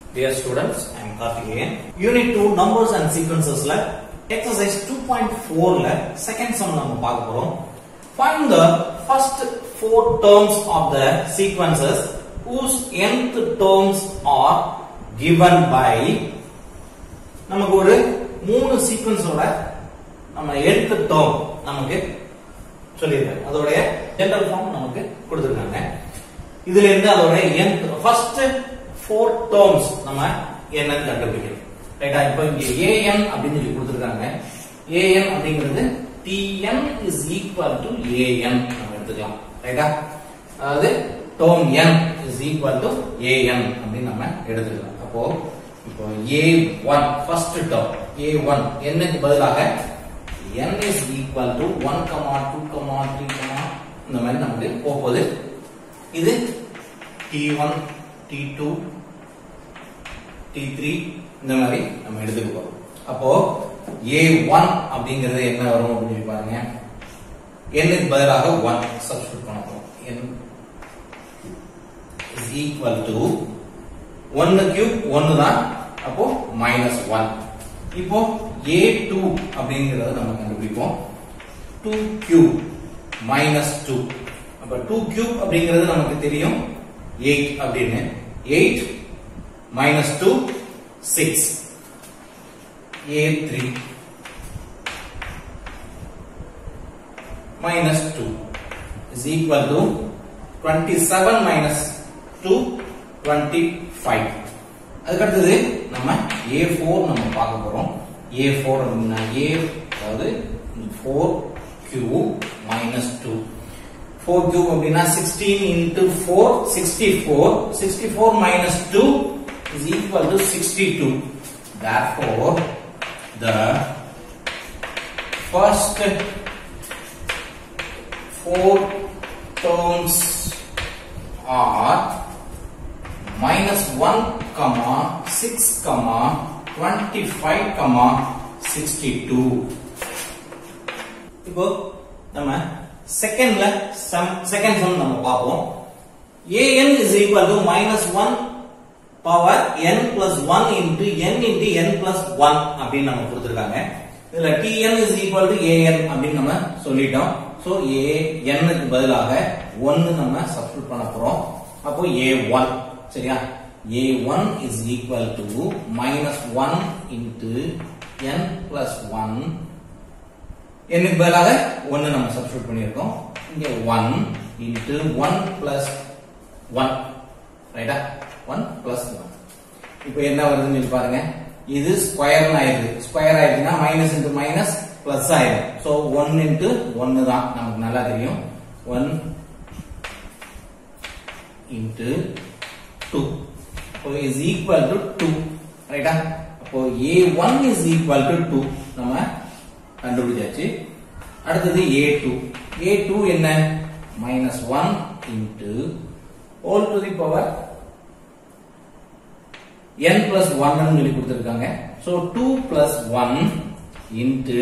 Dear students, I am Karthikeyan. Unit 2 Numbers and Sequences ல exercise 2.4 ல second sum நம்ம பார்க்க போறோம். Find the first four terms of the sequences whose nth terms are given by நமக்கு ஒரு மூணு சீக்வன்ஸோட நம்ம nth term நமக்கு சொல்லியிருக்காங்க அதோடைய ஜெனரல் ஃபார்ம் நமக்கு கொடுத்திருக்காங்க இதுல இருந்து அதோட nth ஃபர்ஸ்ட் ஃபோர் டேர்ம்ஸ் நம்ம என்னன்னு கண்டுபிடிக்கணும் ரைட்டா இப்போ இங்க an அப்படின்னு சொல்லி கொடுத்திருக்காங்க an அப்படிங்கிறது tn is equal to an நம்ம எடுத்துக்கலாம் ரைட்டா அதாவது term n is equal to an அப்படின்னு நம்ம எடுத்துக்கலாம் அப்போ இப்போ a1 ஃபர்ஸ்ட் டேர்ம் a1 என்னக்கு பதிலாக n is equal to 1, 2, 3, இந்த மாதிரி நமக்கு போகுது இது t1 t2 t3 இந்த மாதிரி நம்ம எடுத்துக்க போறோம் அப்போ a1 அப்படிங்கிறது என்ன வரும் அப்படின்னு சொல்லி பாருங்க n க்கு பதிலாக 1 சப்ஸ்டிட் பண்ண போறோம் n is equal to 1 cube 1 தான் அப்போ மைனஸ் 1 இப்போ a2 அப்படிங்கறத நம்ம கண்டுபிடிப்போம் 2 கியூப் மைனஸ் 2 அப்ப 2 கியூப் அப்படிங்கிறது நமக்கு தெரியும் 8 அப்படின்னு 8 minus 2 6 a3 minus 2 is equal to 27 minus 2 25 அதுக்கு அடுத்தது நம்ம A4 நம்ம பார்க்க போறோம் A4 அப்படின்னா A அதாவது 4 cube minus 2 4 cube அப்படின்னா 16 into 4 64 64 minus 2 is equal to 62 therefore the first four terms are minus 1 comma 6 comma 25 comma 62 இப்போ நம்ம செகண்ட்ல சம் செகண்ட் சம் நம்ம பார்ப்போம் an is equal to minus 1 power n plus 1 into n into n plus 1 அப்படின்னு நம்ம கொடுத்திருக்காங்க இதுல tn is equal to an அப்படின்னு நம்ம சொல்லிட்டோம் சோ a n க்கு பதிலாக 1 நம்ம சப்ஸ்டிட் பண்ண போறோம் அப்போ a1 சரியா a1 is equal to minus 1 into n plus 1 n க்கு பதிலாக 1 நம்ம சப்ஸ்டிட் பண்ணியிருக்கோம் இங்க 1 into 1 plus 1 ரைட்டா 1 plus 1 இப்போ என்ன வருதுன்னு சொல்லி பாருங்க இது ஸ்கொயர் ஆயிடுது ஸ்கொயர் ஆயிடுச்சுன்னா மைனஸ் இன்டு மைனஸ் பிளஸ் ஆயிடும் சோ 1 இன்டு 1 தான் நமக்கு நல்லா தெரியும் 1 இன்டு 2 அப்போ இஸ் ஈக்குவல் டு 2 ரைட்டா அப்போ a1 இஸ் ஈக்குவல் டு 2 நம்ம கண்டுபிடிச்சாச்சு அடுத்தது a2 a2 என்ன minus 1 into whole to the power n plus one சொல்லி கொடுத்திருக்காங்க so two plus one into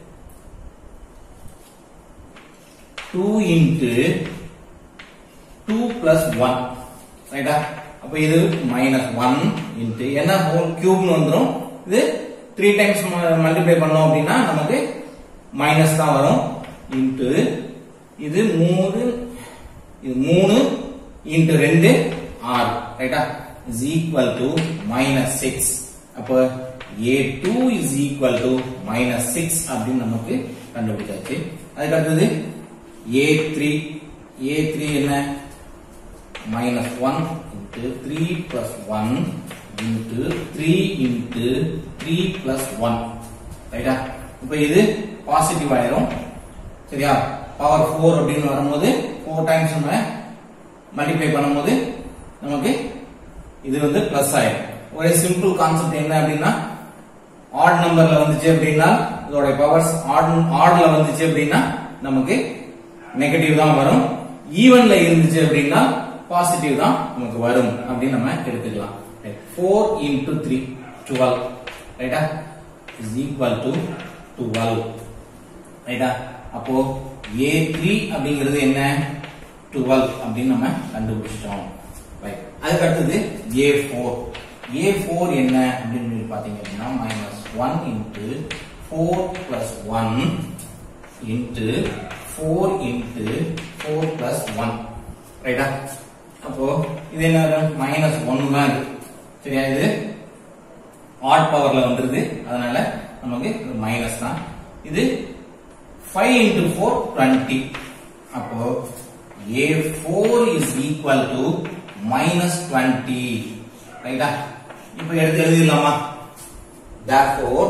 two into two plus one ரைட்டா அப்ப இது மைனஸ் ஒன் இன்டு என்ன ஹோல் கியூப்னு வந்துடும் இது த்ரீ டைம்ஸ் மல்டிப்ளை பண்ணோம் அப்படின்னா நமக்கு மைனஸ் தான் வரும் இன்டு இது மூணு இது மூணு இன்டு ரெண்டு ஆறு ரைட்டா is equal to minus 6 அப்ப a2 is equal to minus 6 அப்படின்னு நமக்கு கண்டுபிடிச்சாச்சு அதுக்கு அடுத்தது a3 a3 என்ன minus 1 into 3 plus 1 into 3 into 3 plus 1 ரைட்டா இப்ப இது பாசிட்டிவ் ஆயிரும் சரியா பவர் 4 அப்படின்னு வரும்போது 4 டைம்ஸ் நம்ம மல்டிப்ளை பண்ணும்போது நமக்கு இது வந்து பிளஸ் ஆயிடும் ஒரே சிம்பிள் கான்செப்ட் என்ன அப்படின்னா ஆட் நம்பர்ல வந்துச்சு அப்படின்னா இதோட பவர்ஸ் ஆட் ஆட்ல வந்துச்சு அப்படின்னா நமக்கு நெகட்டிவ் தான் வரும் ஈவன்ல இருந்துச்சு அப்படின்னா பாசிட்டிவ் தான் நமக்கு வரும் அப்படின்னு நம்ம எடுத்துக்கலாம் ஃபோர் இன்டூ த்ரீ டுவெல் ரைட்டா இஸ் ஈக்குவல் டு டுவெல் ரைட்டா அப்போ ஏ த்ரீ அப்படிங்கிறது என்ன டுவெல் அப்படின்னு நம்ம கண்டுபிடிச்சிட்டோம் ரைட் அதுக்கு அடுத்தது ஏ ஃபோர் ஏ ஃபோர் என்ன அப்படின்னு சொல்லி பாத்தீங்க அப்படின்னா minus one into four plus one into four into four plus one ரைட்டா அப்போ இது என்ன மைனஸ் ஒன்னு தான் இருக்கு சரியா இது ஆட் பவர்ல வந்துருது அதனால நமக்கு மைனஸ் தான் இது ஃபைவ் இன்டு ஃபோர் டுவெண்ட்டி அப்போ A four is equal to minus twenty ரைட்டா இப்போ எடுத்து எழுதிடலாமா therefore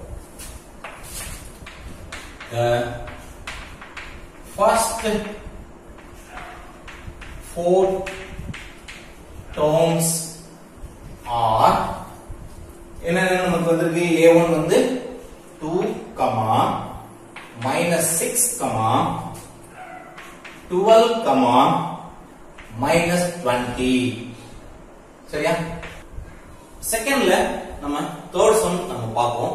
the first four terms are என்னென்ன நமக்கு வந்திருக்கு a1 வந்து 2 comma minus six comma twelve comma minus twenty சரியா செகண்ட்ல நம்ம தேர்ட் சம் நம்ம பார்ப்போம்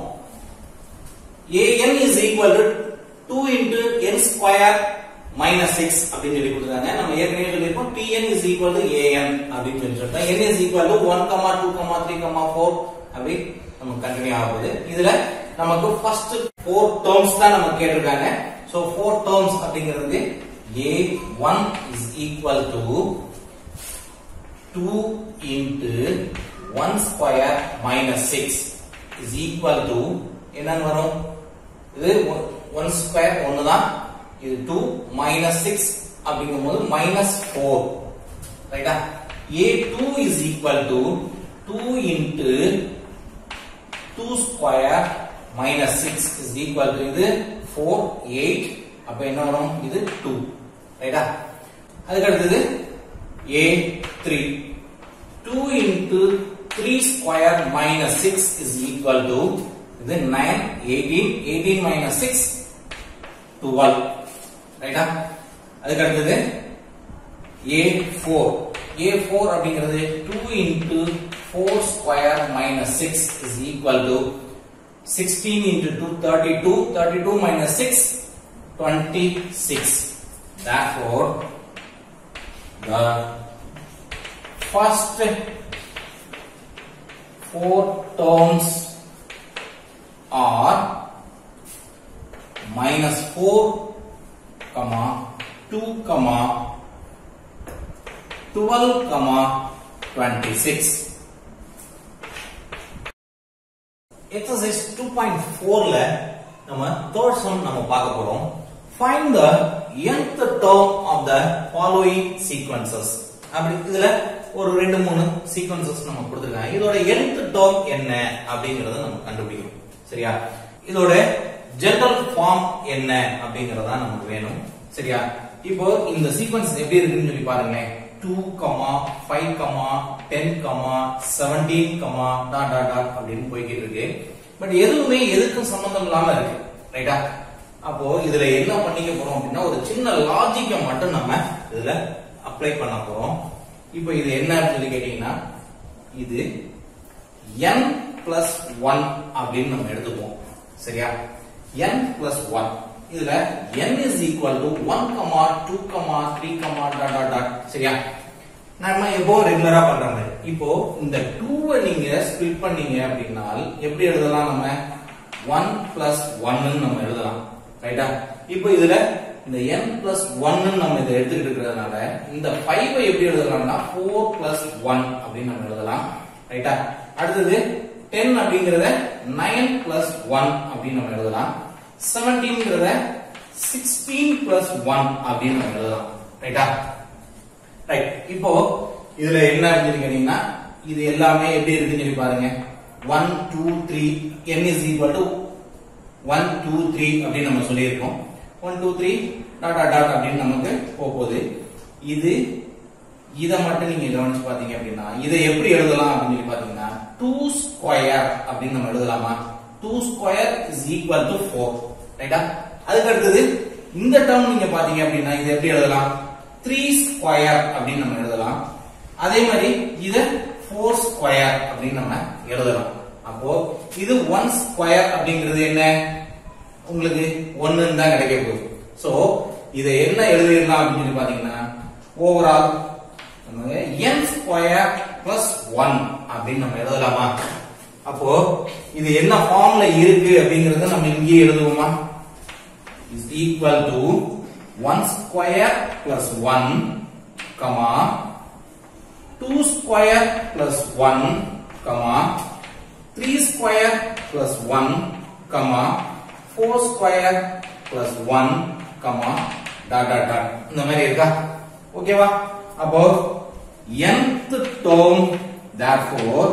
an is equal to 2 into n square minus 6 அப்படின்னு சொல்லி கொடுத்தாங்க நம்ம ஏற்கனவே சொல்லியிருக்கோம் tn is equal to an அப்படின்னு சொல்லி சொல்லிட்டோம் n is equal to 1 comma 2 comma 3 comma 4 அப்படி நம்ம கண்டினியூ ஆகுது இதுல நமக்கு ஃபர்ஸ்ட் ஃபோர் டேர்ம்ஸ் தான் நம்ம கேட்டிருக்காங்க சோ ஃபோர் டேர்ம்ஸ் அப்படிங்கிறது a1 is equal to 2 into 1 square minus 6 is equal to என்னன்னு வரும் இது 1 ஸ்கொயர் ஒன்னு தான் இது 2 மைனஸ் 6 அப்படிங்கும்போது மைனஸ் 4 ரைட்டா a2 is equal to 2 into 2 square minus 6 is equal to இது 4 8 அப்ப என்ன வரும் இது 2 ரைட்டா அதுக்கு அடுத்தது a3 2 into 3 square minus 6 is equal to இது 9 18 18 minus 6 12 ரைட்டா அதுக்கு அடுத்தது a4 a4 அப்படிங்கிறது 2 into 4 square minus 6 is equal to 16 into 2 32 32 minus 6 26 therefore the first four terms are minus 4 comma 2 comma 12 comma 26 exercise 2.4 ல நம்ம third sum நம்ம பார்க்க போறோம் find the nth term of the following sequences அப்படி இதுல ஒரு ரெண்டு மூணு சீக்வன்சஸ் நம்ம கொடுத்துருக்காங்க இதோட nth term என்ன அப்படிங்கறத நம்ம கண்டுபிடிக்கணும் சரியா இதோட ஜெனரல் ஃபார்ம் என்ன அப்படிங்கறத நமக்கு வேணும் சரியா இப்போ இந்த சீக்வன்ஸ் எப்படி இருக்குன்னு சொல்லி பாருங்களேன் two comma five comma ten comma seventeen comma dot dot dot அப்படின்னு போய்கிட்டு இருக்கு பட் எதுவுமே எதுக்கும் சம்பந்தம் இல்லாம இருக்கு ரைட்டா அப்போ இதுல என்ன பண்ணிக்க போறோம் அப்படின்னா ஒரு சின்ன லாஜிக்கை மட்டும் நம்ம இதுல அப்ளை பண்ண போறோம் இப்போ இது என்ன சொல்லி கேட்டீங்கன்னா இது n பிளஸ் ஒன் அப்படின்னு நம்ம எடுத்துப்போம் சரியா n பிளஸ் ஒன் இதுல n is equal to 1 comma 2 comma 3 comma dot dot dot சரியா நம்ம எப்போ ரெகுலரா பண்ற மாதிரி இப்போ இந்த 2 நீங்க ஸ்பிளிட் பண்ணீங்க அப்படின்னா எப்படி எழுதலாம் நம்ம 1 பிளஸ் 1 நம்ம எழுதலாம் ரைட்டா இப்போ இதுல இந்த n பிளஸ் 1 நம்ம இதை எடுத்துக்கிட்டு இருக்கிறதுனால இந்த 5 எப்படி எழுதலாம்னா 4 பிளஸ் 1 அப்படின்னு நம்ம எழுதலாம் ரைட்டா அடுத்தது 10 அப்படிங்கறத 9 பிளஸ் 1 அப்படின்னு நம்ம எழுதலாம் 17ங்கிறத 16 பிளஸ் 1 அப்படின்னு நம்ம எழுதலாம் ரைட்டா ரைட் இப்போ இதுல என்ன அப்படின்னு கேட்டீங்கன்னா இது எல்லாமே எப்படி இருக்குன்னு சொல்லி பாருங்க 1 2 3 n is equal to 1 2 3 அப்படின்னு நம்ம சொல்லியிருக்கோம் 1 2 3 டாட் டாட் டாட் அப்படின்னு நமக்கு போக போகுது இது இத மட்டும் நீங்க கவனிச்சு பாத்தீங்க அப்படின்னா இதை எப்படி எழுதலாம் அப்படின்னு சொல்லி பாத்தீங்கன்னா 2 ஸ்கொயர் அப்படின்னு நம்ம எழுதலாமா 2 ஸ்கொயர் இஸ் ஈக்குவல் டு 4 ரைட்டா அதுக்கு அடுத்தது இந்த டேர்ம் நீங்க பாத்தீங்க அப்படின்னா இது எப்படி எழுதலாம் 3 ஸ்கொயர் அப்படின்னு நம்ம எழுதலாம் அதே மாதிரி இத 4 ஸ்கொயர் அப்படின்னு நம்ம எழுதலாம் அப்போ இது 1 ஸ்கொயர் அப்படிங்கிறது என்ன உங்களுக்கு ஒன்னு தான் கிடைக்க போகுது சோ இதை என்ன எழுதிடலாம் அப்படின்னு சொல்லி பாத்தீங்கன்னா ஓவரால் நமக்கு n ஸ்கொயர் பிளஸ் ஒன் அப்படின்னு நம்ம எழுதலாமா அப்போ இது என்ன ஃபார்ம்ல இருக்கு அப்படிங்கறத நம்ம இங்கேயே எழுதுவோமா is equal to 1 square plus 1 comma 2 square plus 1 comma 3 square plus 1 comma 4 square plus 1 comma dot dot dot இந்த மாதிரி இருக்கா ஓகேவா அப்போ nth term therefore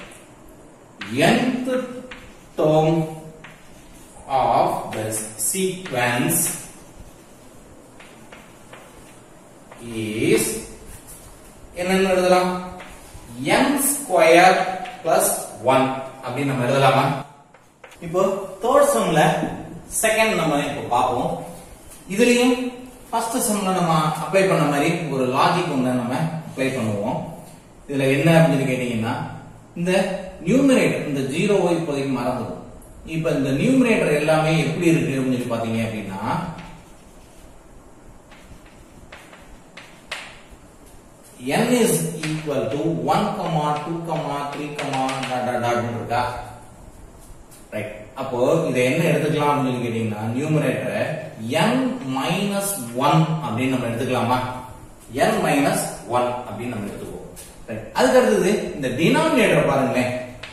nth term of the sequence is என்னன்னு எழுதலாம் n ஸ்கொயர் பிளஸ் ஒன் அப்படின்னு நம்ம எழுதலாமா இப்போ தேர்ட் சம்ல செகண்ட் நம்ம இப்போ பார்ப்போம் இதுலயும் ஃபர்ஸ்ட் சம்ல நம்ம அப்ளை பண்ண மாதிரி ஒரு லாஜிக் ஒண்ணு நம்ம அப்ளை பண்ணுவோம் இதுல என்ன அப்படின்னு கேட்டீங்கன்னா இந்த நியூமரேட்டர் இந்த ஜீரோவை இப்போதைக்கு மறந்துடும் இப்ப இந்த நியூமரேட்டர் எல்லாமே எப்படி இருக்கு அப்படின்னு சொல்லி பாத்தீங்க அப்படின்னா n is equal to 1 comma 2 comma 3 comma dot dot dot னு இருக்கா ரைட் அப்போ இதை என்ன எடுத்துக்கலாம் அப்படின்னு சொல்லி கேட்டீங்கன்னா நியூமரேட்டரை n மைனஸ் ஒன் அப்படின்னு நம்ம எடுத்துக்கலாமா n மைனஸ் ஒன் அப்படின்னு நம்ம எடுத்துக்குவோம் ரைட் அதுக்கு அடுத்தது இந்த டினாமினேட்டர் பாருங்களேன்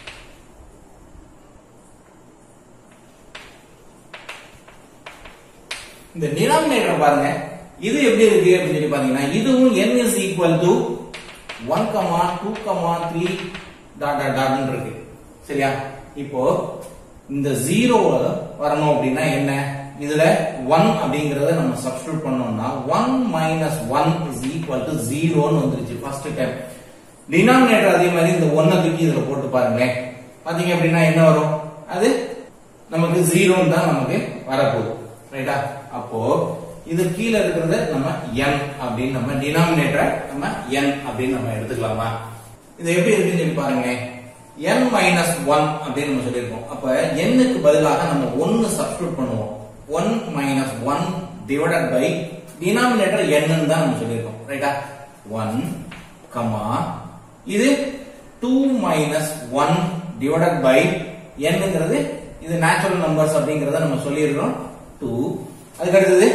இந்த டினாமினேட்டர் பாருங்க இது எப்படி இருக்கு அப்படின்னு சொல்லி பாத்தீங்கன்னா இதுவும் n is equal to 1 comma 2 comma 3 dot dot dot இருக்கு சரியா இப்போ இந்த ஜீரோ வரணும் அப்படின்னா என்ன இதுல 1 அப்படிங்கறத நம்ம சப்ஸ்டிட்யூட் பண்ணோம்னா 1 மைனஸ் 1 இஸ் ஈக்குவல் டு ஜீரோன்னு வந்துருச்சு ஃபர்ஸ்ட் டைம் டினாமினேட்டர் அதே மாதிரி இந்த ஒன்னை தூக்கி இதுல போட்டு பாருங்களேன் பாத்தீங்க அப்படின்னா என்ன வரும் அது நமக்கு ஜீரோன்னு தான் நமக்கு வரப்போகுது ரைட்டா அப்போ இது கீழே இருக்கிறத நம்ம n அப்படின்னு நம்ம டினாமினேட்டரை நம்ம n அப்படின்னு நம்ம எடுத்துக்கலாமா இது எப்படி இருக்குன்னு சொல்லி பாருங்க n மைனஸ் ஒன் அப்படின்னு நம்ம சொல்லியிருக்கோம் அப்ப n க்கு பதிலாக நம்ம ஒன்னு சப்ஸ்டியூட் பண்ணுவோம் one minus one divided by denominator n தான் நம்ம சொல்லியிருக்கோம் ரைட்டா ஒன் கமா இது two minus one divided by என்னங்கிறது இது நேச்சுரல் நம்பர்ஸ் அப்படிங்கறத நம்ம சொல்லியிருக்கிறோம் டூ அதுக்கு அடுத்தது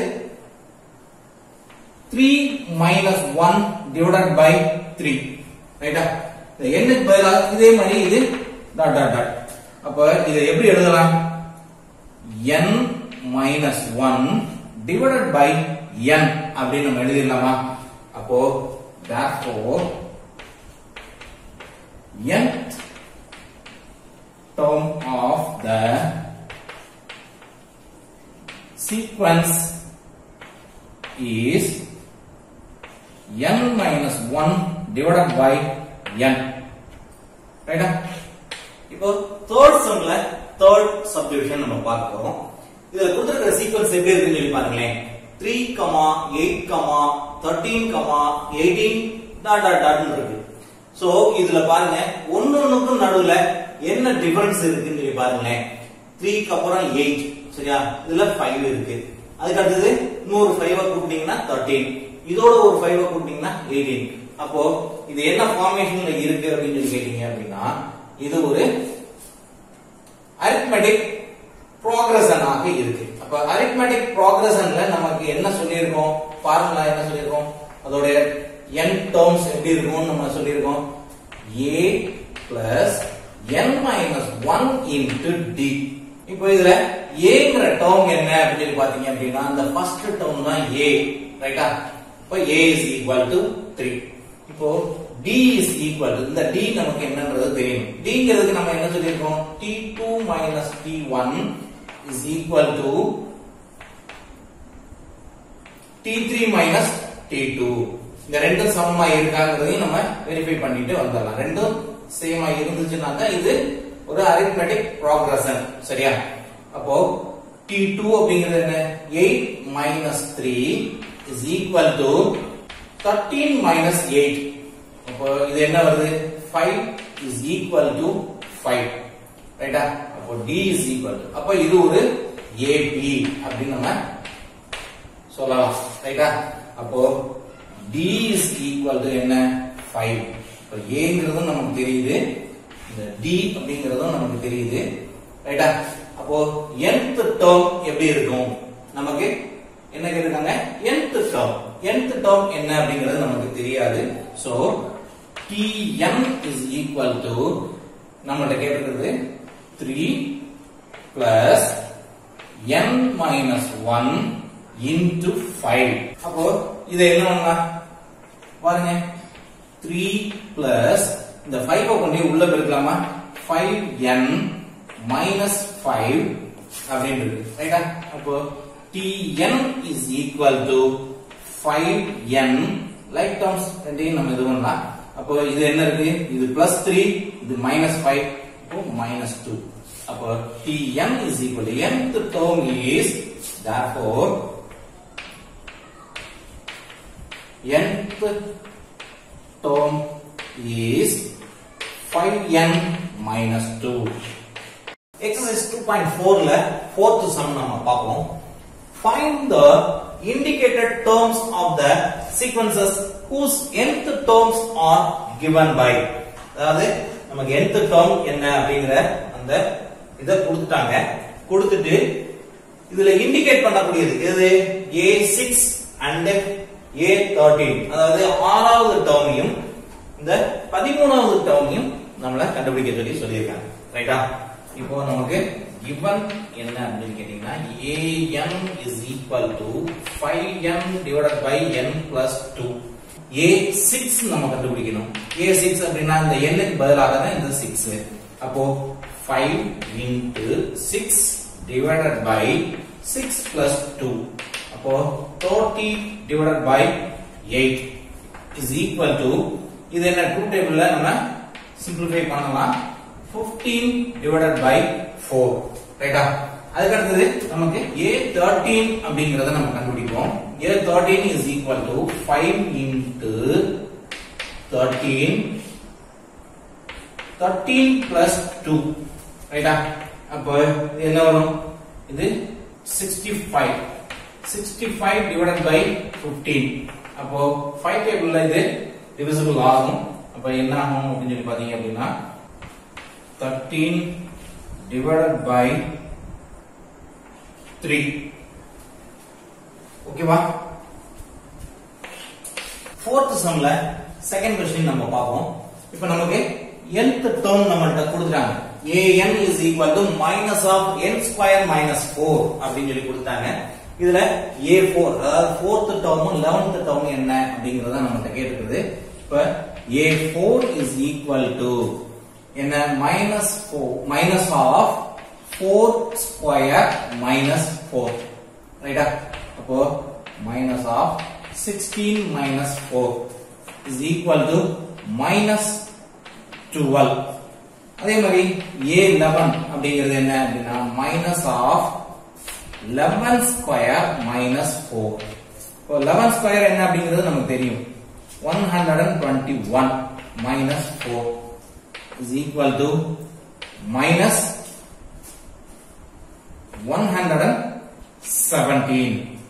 three minus one divided by three ரைட்டா இந்த எண்ணுக்கு பதிலாக இதே மாதிரி இது டாட் டாட் டாட் அப்ப இதை எப்படி எழுதலாம் n minus one divided by n அப்படின்னு நம்ம எழுதிடலாமா அப்போ therefore nth term of the sequence is n minus 1 divided by n ரைட்டா இப்போ தேர்ட் சம்ல தேர்ட் சப்டிவிஷன் நம்ம பார்க்க போறோம் இதுல கொடுத்திருக்கிற சீக்வன்ஸ் எப்படி இருக்குன்னு சொல்லி பாருங்களேன் 3 comma 8 comma 13 comma 18 dot dot dot இருக்கு சோ இதுல பாருங்க ஒன்னொன்னுக்கும் நடுவுல என்ன டிஃபரன்ஸ் இருக்குன்னு சொல்லி பாருங்களேன் 3 க்கு அப்புறம் 8 சரியா இதுல 5 இருக்கு அதுக்கு அடுத்தது இன்னொரு 5 கூட்டினீங்கன்னா 13 இதோட ஒரு 5 கூட்டினீங்கன்னா 18 அப்போ இது என்ன ஃபார்மேஷன்ல இருக்கு அப்படின்னு சொல்லி கேட்டீங்க அப்படின்னா இது ஒரு அரித்மெட்டிக் ப்ரோக்ரஷனாக இருக்கு அப்ப அரித்மெட்டிக் ப்ரோக்ரஷன்ல நமக்கு என்ன சொல்லியிருக்கோம் ஃபார்முலா என்ன சொல்லியிருக்கோம் அதோட n டேர்ம்ஸ் எப்படி இருக்கும்னு நம்ம சொல்லியிருக்கோம் a plus n minus one into D இப்போ இதுல ஏங்கிற டேர்ம் என்ன அப்படின்னு சொல்லி பாத்தீங்க அப்படின்னா அந்த ஃபர்ஸ்ட் டேர்ம் தான் a ரைட்டா இப்போ a is equal to three இப்போ d இஸ் ஈக்குவல் டு இந்த d நமக்கு என்னன்றது தெரியும் dங்கிறதுக்கு நம்ம என்ன சொல்லியிருக்கோம் t2 minus t1 is equal to t3 minus t2 இந்த ரெண்டும் சமமா இருக்காங்கிறதையும் நம்ம வெரிஃபை பண்ணிட்டு வந்துடலாம் ரெண்டும் சேமா இருந்துச்சுனாக்கா இது ஒரு அரித்மெட்டிக் ப்ராக்ரஷன் சரியா அப்போ t2 அப்படிங்கிறது என்ன 8 minus 3 is equal to 13 minus 8 அப்போ இது என்ன வருது 5 இஸ் ஈக்குவல் டு 5 ரைட்டா அப்போ d இஸ் ஈக்குவல் டு அப்போ இது ஒரு AP அப்படின்னு நம்ம சொல்லலாம் ரைட்டா அப்போ d இஸ் ஈக்குவல் டு என்ன 5 இப்போ ஏங்கிறதும் நமக்கு தெரியுது இந்த டி அப்படிங்கிறதும் நமக்கு தெரியுது ரைட்டா அப்போ nth டேர்ம் எப்படி இருக்கும் நமக்கு என்ன கேட்டிருக்காங்க nth டேர்ம் nth டேர்ம் என்ன அப்படிங்கிறது நமக்கு தெரியாது so tn is equal to நம்மள்ட்ட கேட்டிருக்கிறது 3 plus n minus 1 into 5 அப்போ இதை என்ன பண்ணலாம் பாருங்க 3 plus இந்த 5 கொண்டு போய் உள்ள பெருக்கலாமா 5n minus 5 அப்படின்னு இருக்கு ரைட்டா அப்போ tn is equal to 5n like terms ரெண்டையும் நம்ம இது பண்ணலாம் அப்போ இது என்ன இருக்கு இது பிளஸ் த்ரீ இது மைனஸ் ஃபைவ் அப்போ மைனஸ் டூ அப்போ tn is equal to nth term is therefore nth term is 5n minus 2 exercise 2.4 ல fourth sum நம்ம பார்ப்போம் find the indicated terms of the sequences whose nth terms are given by அதாவது நமக்கு nth term என்ன அப்படிங்கிற அந்த இத கொடுத்துட்டாங்க கொடுத்துட்டு இதுல இண்டிகேட் பண்ணக்கூடியது எது A6 and A13 அதாவது ஆறாவது டேர்மையும் இந்த பதிமூணாவது டேர்மையும் நம்மள கண்டுபிடிக்க சொல்லி சொல்லியிருக்காங்க ரைட்டா இப்போ நமக்கு given என்ன அப்படின்னு கேட்டீங்கன்னா an is equal to 5n divided by n plus 2 a6 நம்ம கண்டுபிடிக்கணும் a6 அப்படின்னா இந்த n க்கு பதிலாக தான் இந்த 6 அப்போ 5 into 6 divided by 6 plus 2 அப்போ 30 divided by 8 is equal to இது என்ன ட்ரூ டேபிள்ல நம்ம சிம்பிளிஃபை பண்ணலாம் 15 divided by 4 ரைட்டா அதுக்கு அடுத்தது நமக்கு a13 அப்படிங்கறத நம்ம கண்டுபிடிப்போம் a13 is equal to 5 into 13 13 plus 2 ரைட்டா அப்போ இது என்ன வரும் இது 65 65 divided by 15 அப்போ 5 டேபிள்ல இது டிவிசிபிள் ஆகும் அப்ப என்ன ஆகும் அப்படின்னு சொல்லி பாத்தீங்க அப்படின்னா 13 divided by 3 ஓகேவா ஃபோர்த் சம்ல செகண்ட் கொஸ்டின் நம்ம பார்ப்போம் இப்போ நமக்கு nth டேர்ம் நம்மள்ட்ட கொடுத்துட்டாங்க an is equal to minus of n square minus 4 அப்படின்னு சொல்லி கொடுத்தாங்க இதுல a4 அதாவது ஃபோர்த் டேர்மும் 11th டேர்மும் என்ன அப்படிங்கறத நம்மள்ட்ட கேட்டிருக்குது இப்ப a4 is equal to என்ன minus four minus of four square minus four ரைட்டா அப்போ minus of sixteen minus four is equal to minus twelve அதே மாதிரி ஏ லெவன் அப்படிங்கிறது என்ன அப்படின்னா minus of eleven square minus four இப்போ லெவன் ஸ்கொயர் என்ன அப்படிங்கிறது நமக்கு தெரியும் one hundred and twenty one minus four is equal to minus 117